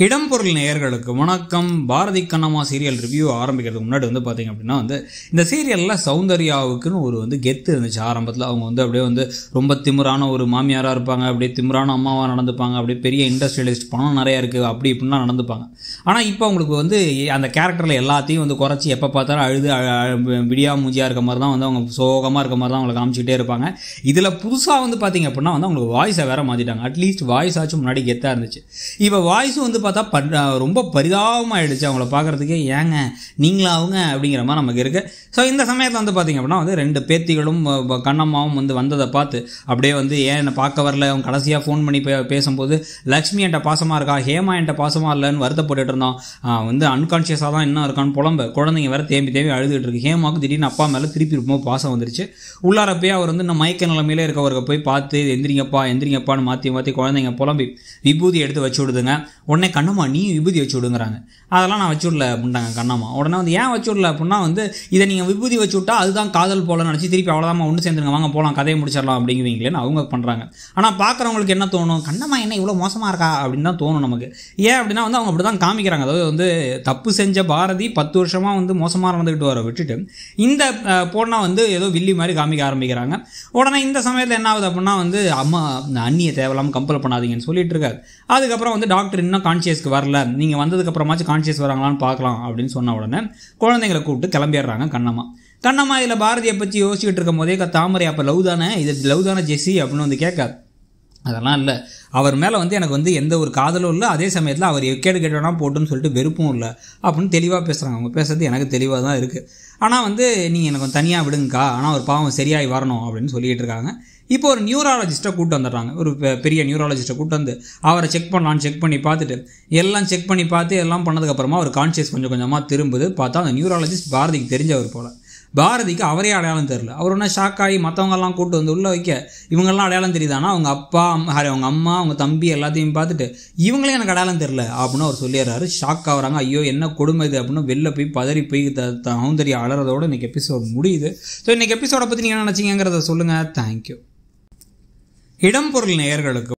இடம்பொருள் நேயர்களுக்கு வணக்கம் பாரதி கண்ணம்மா சீரியல் ரிவ்யூ ஆரம்பிக்கிறதுக்கு முன்னாடி வந்து பார்த்தீங்க அப்படின்னா வந்து இந்த சீரியலில் சௌந்தர்யாவுக்குன்னு ஒரு வந்து கெத்து இருந்துச்சு ஆரம்பத்தில் அவங்க வந்து அப்படியே வந்து ரொம்ப திமிரான ஒரு மாமியாராக இருப்பாங்க அப்படியே திமிரான அம்மாவாக நடந்துப்பாங்க அப்படியே பெரிய இண்டஸ்ட்ரியலிஸ்ட் பணம் நிறையா இருக்குது அப்படி இப்படிலாம் நடந்துப்பாங்க ஆனால் இப்போ அவங்களுக்கு வந்து அந்த கேரக்டரில் எல்லாத்தையும் வந்து குறைச்சி எப்போ பார்த்தாலும் அழுது அழ- அழ- விடியா மூஞ்சியாக இருக்க மாதிரி தான் வந்து அவங்க சோகமாக இருக்க மாதிரி தான் அவங்களை காமிச்சிக்கிட்டே இருப்பாங்க இதில் புதுசாக வந்து பார்த்தீங்க அப்படின்னா வந்து அவங்களுக்கு வாய்ஸை வேற மாற்றிட்டாங்க அட்லீஸ்ட் வாய்ஸ் ஆச்சும் முன்னாடி கெத்தாக இருந்துச்சு இப்போ வாய்ஸும் வந்து பார்த்தா பட் ரொம்ப பரிதாபமாயிடுச்சு அவங்கள பார்க்குறதுக்கே ஏங்க நீங்களா அவங்க அப்படிங்கிற மாதிரி நமக்கு இருக்குது ஸோ இந்த சமயத்தில் வந்து பார்த்தீங்க அப்படின்னா வந்து ரெண்டு பேத்திகளும் அஹ், ப- கண்ணம்மாவும் வந்து வந்ததை பார்த்து அப்படியே வந்து ஏன் என்னை பார்க்க வரல அவங்க கடைசியாக ஃபோன் பண்ணி பே பேசும்போது லக்ஷ்மி என்கிட்ட பாசமாக இருக்கா ஹேமா என்கிட்ட பாசமாக இல்லைன்னு வருத்தப்பட்டுட்டு இருந்தோம் ஆஹ், வந்து அன்கான்ஷியஸாக தான் என்ன இருக்கான்னு புலம்ப குழந்தைங்க வேற தேம்பி தேம்பி அழுதுகிட்டு இருக்கு ஹேமாவுக்கு திடீர்னு அப்பா மேலே திருப்பி இருக்கும்போது பாசம் வந்துருச்சு உள்ளார போய் அவர் வந்து இந்த மயக்க நிலைமையில இருக்கவருக்கு போய் பார்த்து எந்திரிங்கப்பா எந்திரிங்கப்பான்னு மாற்றி மாற்றி குழந்தைங்க புலம்பி விபூதி எடுத்து வச்சு விடுதுங்க உடனே கண்ணம்மா நீ விபூதி வச்சு விடுங்கிறாங்க அதெல்லாம் நான் வச்சு விடல அப்படின்ட்டாங்க கண்ணம்மா உடனே வந்து ஏன் வச்சு விடல அப்படின்னா வந்து இதை நீங்கள் விபூதி வச்சு விட்டா அதுதான் காதல் போல நினச்சி திருப்பி அவ்வளோதான் ஒன்று சேர்ந்துருங்க வாங்க போகலாம் கதையை முடிச்சிடலாம் அப்படிங்குவீங்களேன்னு அவங்க பண்ணுறாங்க ஆனால் பார்க்குறவங்களுக்கு என்ன தோணும் கண்ணம்மா என்ன இவ்வளோ மோசமாக இருக்கா அப்படின்னு தான் தோணும் நமக்கு ஏன் அப்படின்னா வந்து அவங்க அப்படி தான் காமிக்கிறாங்க அதாவது வந்து தப்பு செஞ்ச பாரதி பத்து வருஷமாக வந்து மோசமாக நடந்துக்கிட்டு வர விட்டுட்டு இந்த அஹ், பொண்ணை வந்து ஏதோ வில்லி மாதிரி காமிக்க ஆரம்பிக்கிறாங்க உடனே இந்த சமயத்தில் என்ன ஆகுது அப்படின்னா வந்து அம்மா இந்த அண்ணியை தேவையில்லாமல் கம்பல் பண்ணாதீங்கன்னு சொல்லிட்டு இருக்காரு அதுக்கப்புறம் வந்து டாக்டர் இன்னும் கான்ஷியஸ்க்கு வரல நீங்கள் வந்ததுக்கப்புறமாச்சும் கான்ஷியஸ் வராங்களான்னு பார்க்கலாம் அப்படின்னு சொன்ன உடனே குழந்தைங்களை கூப்பிட்டு கிளம்பிடுறாங்க கண்ணம்மா கண்ணம்மா இதில் பாரதியை பற்றி யோசிச்சுட்டு இருக்கும் போதே க- தாமரை அப்போ லவ் தானே இது லவ் தானே ஜெஸ்ஸி அப்படின்னு வந்து கேட்காது அதெல்லாம் இல்லை அவர் மேலே வந்து எனக்கு வந்து எந்த ஒரு காதலும் இல்லை அதே சமயத்தில் அவர் எக்கேடு கேட்டோன்னா போட்டுன்னு சொல்லிட்டு வெறுப்பும் இல்லை அப்படின்னு தெளிவாக பேசுகிறாங்க அவங்க பேசுறது எனக்கு தெளிவாக தான் இருக்குது ஆனால் வந்து நீங்கள் எனக்கு கொஞ்சம் தனியாக விடுங்கக்கா ஆனால் ஒரு பாவம் சரியாகி வரணும் அப்படின்னு சொல்லிட்டு இருக்காங்க இப்போ ஒரு நியூராலஜிஸ்ட்டை கூட்டு வந்துடுறாங்க ஒரு பெ- பெரிய நியூராலஜிஸ்ட்டை கூட்டு வந்து அவரை செக் பண்ணலான்னு செக் பண்ணி பார்த்துட்டு எல்லாம் செக் பண்ணி பார்த்து எல்லாம் பண்ணதுக்கப்புறமா ஒரு கான்ஷியஸ் கொஞ்சம் கொஞ்சமாக திரும்புது பார்த்தா அந்த நியூராலஜிஸ்ட் பாரதிக்கு தெரிஞ்சவர் போல பாரதிக்கு அவரே அடையாளம் தெரில அவர் ஒன்றா ஷாக் ஆகி மற்றவங்கெல்லாம் கூட்டு வந்து உள்ளே வைக்க இவங்கெல்லாம் அடையாளம் தெரியுதானா அவங்க அப்பா அம்மா சாரி, அவங்க அம்மா அவங்க தம்பி எல்லாத்தையும் பார்த்துட்டு இவங்களே எனக்கு அடையாளம் தெரில அப்படின்னு அவர் சொல்லிடுறாரு ஷாக் ஆகுறாங்க ஐயோ என்ன கொடுமை இது அப்படின்னு வெளில போய் பதறி போய் த சௌந்தர்யா அலறதோட இன்னைக்கு எபிசோட் முடியுது ஸோ இன்னைக்கு எபிசோடை பற்றி நீங்கள் என்ன நினச்சிங்கிறத சொல்லுங்கள் தேங்க்யூ இடம்பொருள் நேயர்களுக்கு